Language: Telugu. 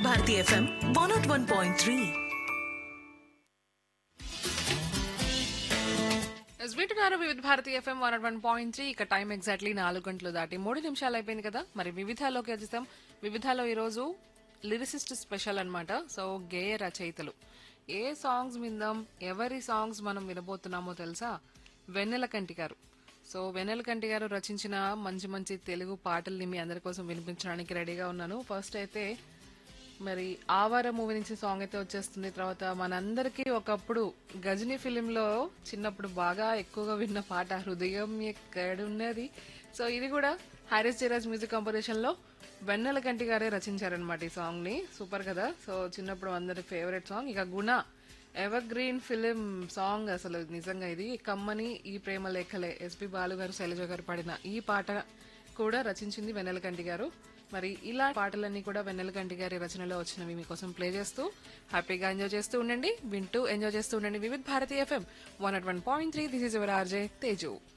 Bharati FM one naught one point three ఎస్ వింటున్నారు Vividh Bharati FM one one point three ఇక టైం ఎగ్జాక్ట్లీ నాలుగు గంటలు దాటి మూడు నిమిషాలు అయిపోయింది కదా మరి వివిధాలోకి వచ్చేసాం వివిధాలో ఈరోజు లిరిసిస్ట్ స్పెషల్ అన్నమాట సో గేయ రచయితలు ఏ సాంగ్స్ విందాం ఎవరి సాంగ్స్ మనం వినబోతున్నామో తెలుసా వెన్నెల కంటి గారు సో వెన్నెల కంటి గారు రచించిన మంచి మంచి తెలుగు పాటల్ని మీ అందరి కోసం వినిపించడానికి రెడీగా ఉన్నాను ఫస్ట్ అయితే మరి ఆవార మూవీ నుంచి సాంగ్ అయితే వచ్చేస్తుంది తర్వాత మనందరికీ ఒకప్పుడు గజనీ ఫిలింలో చిన్నప్పుడు బాగా ఎక్కువగా విన్న పాట హృదయం ఎక్కడున్నది సో ఇది కూడా హారిస్ జయరాజ్ మ్యూజిక్ కంపోజిషన్ లో వెన్నెల కంటి గారే రచించారనమాట ఈ సాంగ్ ని సూపర్ కదా సో చిన్నప్పుడు అందరి ఫేవరెట్ సాంగ్ ఇక గుణ ఎవర్ గ్రీన్ ఫిలిం సాంగ్ అసలు నిజంగా ఇది కమ్మని ఈ ప్రేమ లేఖలే ఎస్పి బాలు గారు శైలజ గారు పాడిన ఈ పాట కూడా రచించింది వెన్నెలకంటి గారు మరి ఇలా పాటలన్నీ కూడా వెన్నెలకంటి గారి రచనలో వచ్చినవి మీకోసం ప్లే చేస్తూ హ్యాపీగా ఎంజాయ్ చేస్తూ ఉండండి వింటూ ఎంజాయ్ చేస్తూ ఉండండి Vividh Bharati FM one at one point three this is your RJ Teju